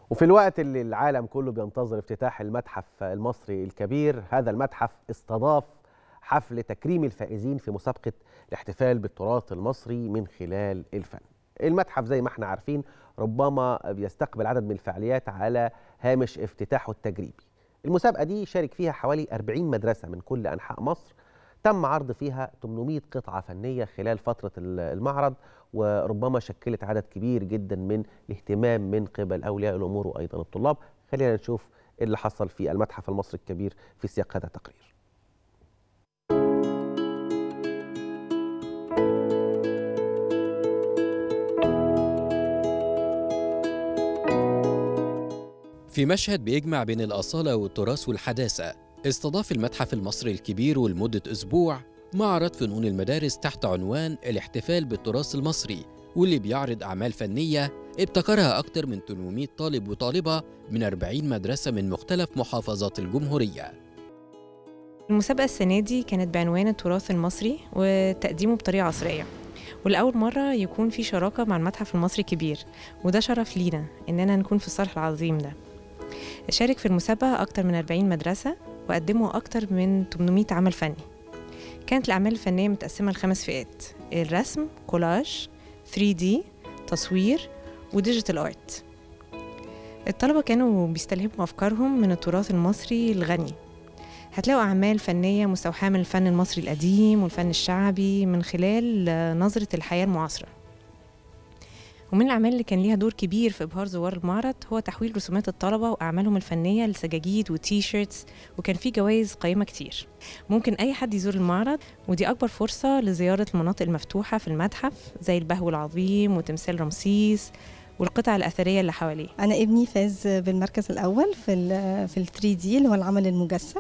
وفي الوقت اللي العالم كله بينتظر افتتاح المتحف المصري الكبير هذا المتحف استضاف حفل تكريم الفائزين في مسابقة الاحتفال بالتراث المصري من خلال الفن المتحف زي ما احنا عارفين ربما بيستقبل عدد من الفعاليات على هامش افتتاحه التجريبي المسابقة دي شارك فيها حوالي 40 مدرسة من كل أنحاء مصر تم عرض فيها 800 قطعة فنية خلال فترة المعرض وربما شكلت عدد كبير جدا من الاهتمام من قبل أولياء الأمور وأيضا الطلاب خلينا نشوف إيه اللي حصل في المتحف المصري الكبير في سياق هذا التقرير في مشهد بيجمع بين الأصالة والتراث والحداثة استضاف المتحف المصري الكبير ولمدة أسبوع معرض فنون المدارس تحت عنوان الاحتفال بالتراث المصري واللي بيعرض أعمال فنية ابتكرها أكثر من 800 طالب وطالبة من 40 مدرسة من مختلف محافظات الجمهورية المسابقة السنة دي كانت بعنوان التراث المصري وتقديمه بطريقة عصرية ولأول مرة يكون في شراكة مع المتحف المصري الكبير وده شرف لينا إننا نكون في الصرح العظيم ده شارك في المسابقة أكتر من 40 مدرسة وقدموا أكتر من 800 عمل فني كانت الأعمال الفنية متقسمة لخمس فئات الرسم كولاج 3D تصوير وديجيتال آرت الطلبة كانوا بيستلهموا أفكارهم من التراث المصري الغني هتلاقوا أعمال فنية مستوحاة من الفن المصري القديم والفن الشعبي من خلال نظرة الحياة المعاصرة ومن الأعمال اللي كان ليها دور كبير في إبهار زوار المعرض هو تحويل رسومات الطلبة وأعمالهم الفنية لسجاجيد وتي شيرتس وكان في جوائز قيمة كتير ممكن أي حد يزور المعرض ودي أكبر فرصة لزيارة المناطق المفتوحة في المتحف زي البهو العظيم وتمثال رمسيس والقطع الأثرية اللي حواليه أنا ابني فاز بالمركز الأول في ال في ال 3 دي اللي هو العمل المجسم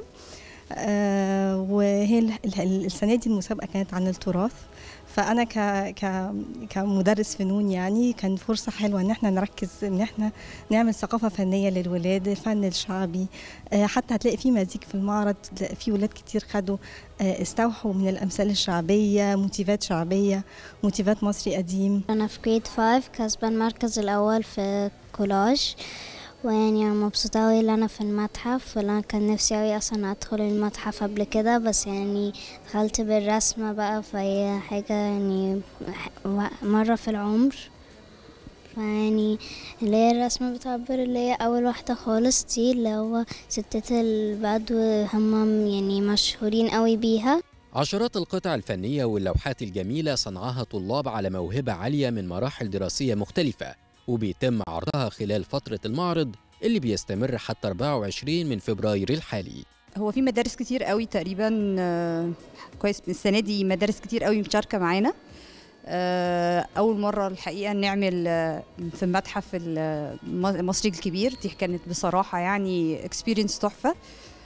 آه وهي السنة دي المسابقة كانت عن التراث فانا ك ك كمدرس فنون يعني كان فرصه حلوه ان احنا نركز ان احنا نعمل ثقافه فنيه للولاد الفن الشعبي حتى هتلاقي في مزيج في المعرض في ولاد كتير خدوا استوحوا من الامثال الشعبيه موتيفات شعبيه موتيفات مصري قديم انا في جريد 5 كسبان المركز الاول في كولاج ويعني انا مبسوطه قوي ان انا في المتحف وانا كان نفسي قوي اصلا ادخل المتحف قبل كده بس يعني دخلت بالرسمه بقى فهي حاجه يعني مره في العمر فيعني اللي هي الرسمة بتعبر اللي هي أول واحدة خالص دي اللي هو ستات البدو هم يعني مشهورين قوي بيها عشرات القطع الفنية واللوحات الجميلة صنعها طلاب على موهبة عالية من مراحل دراسية مختلفة وبيتم عرضها خلال فترة المعرض اللي بيستمر حتى 24 من فبراير الحالي هو في مدارس كتير قوي تقريبا كويس السنة دي مدارس كتير قوي مشاركة معانا أول مرة الحقيقة نعمل في المتحف المصري الكبير دي كانت بصراحة يعني اكسبيرينس تحفة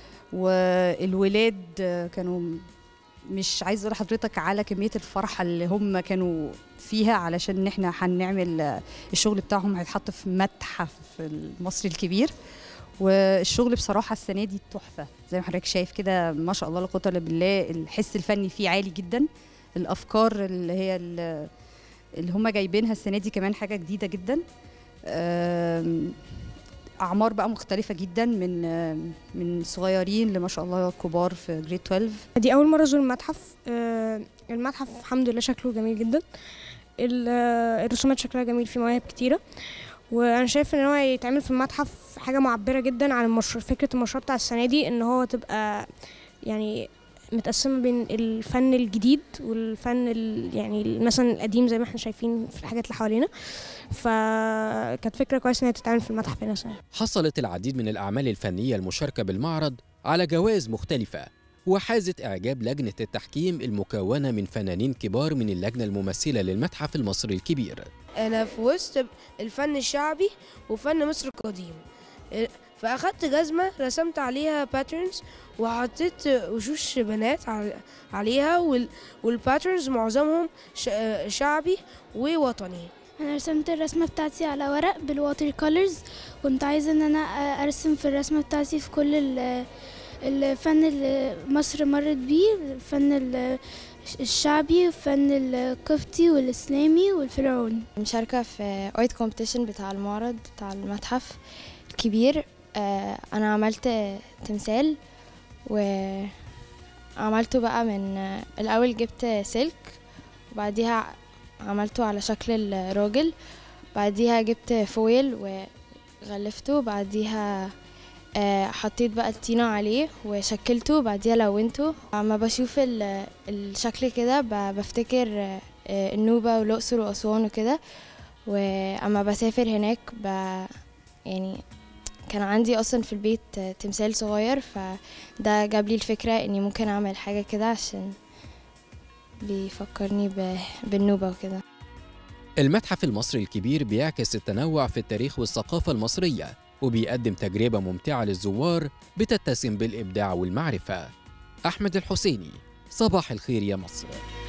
والولاد كانوا مش عايز اقول لحضرتك على كميه الفرحه اللي هم كانوا فيها علشان احنا هنعمل الشغل بتاعهم هيتحط في متحف المصري الكبير والشغل بصراحه السنه دي تحفه زي ما حضرتك شايف كده ما شاء الله لا قوه الا بالله الحس الفني فيه عالي جدا الافكار اللي هي اللي هم جايبينها السنه دي كمان حاجه جديده جدا اعمار بقى مختلفه جدا من من صغيرين لما شاء الله كبار في جريد 12 دي اول مره ازور المتحف المتحف الحمد لله شكله جميل جدا الرسومات شكلها جميل في مواهب كتيره وانا شايف ان هو يتعمل في المتحف حاجه معبره جدا عن المشروع فكره المشروع بتاع السنه دي ان هو تبقى يعني متقسمة بين الفن الجديد والفن يعني مثلا القديم زي ما احنا شايفين في الحاجات اللي حوالينا فكانت فكرة كويسة انها تتعمل في المتحف هنا سنة. حصلت العديد من الأعمال الفنية المشاركة بالمعرض على جوائز مختلفة وحازت إعجاب لجنة التحكيم المكونة من فنانين كبار من اللجنة الممثلة للمتحف المصري الكبير أنا في وسط الفن الشعبي وفن مصر القديم فاخدت جزمه رسمت عليها باترنز وحطيت وشوش بنات عليها والباترنز معظمهم شعبي ووطني انا رسمت الرسمه بتاعتي على ورق بالواتر كولرز كنت عايزه ان انا ارسم في الرسمه بتاعتي في كل الفن اللي مصر مرت بيه الفن الشعبي والفن القبطي والإسلامي والفرعوني مشاركة في اويت كومبيتيشن بتاع المعرض بتاع المتحف الكبير آه، انا عملت تمثال وعملته بقى من آه، الاول جبت سلك وبعديها عملته على شكل الراجل بعديها جبت فويل وغلفته بعديها آه، حطيت بقى الطينة عليه وشكلته بعديها لونته اما بشوف ال- الشكل كده ب- بفتكر آه، آه، النوبة والأقصر وأسوان وكده واما بسافر هناك ب يعني كان عندي اصلا في البيت آه، تمثال صغير فده جاب لي الفكرة اني ممكن اعمل حاجة كده عشان بيفكرني ب- بالنوبة وكده المتحف المصري الكبير بيعكس التنوع في التاريخ والثقافة المصرية وبيقدم تجربة ممتعة للزوار بتتسم بالإبداع والمعرفة أحمد الحسيني صباح الخير يا مصر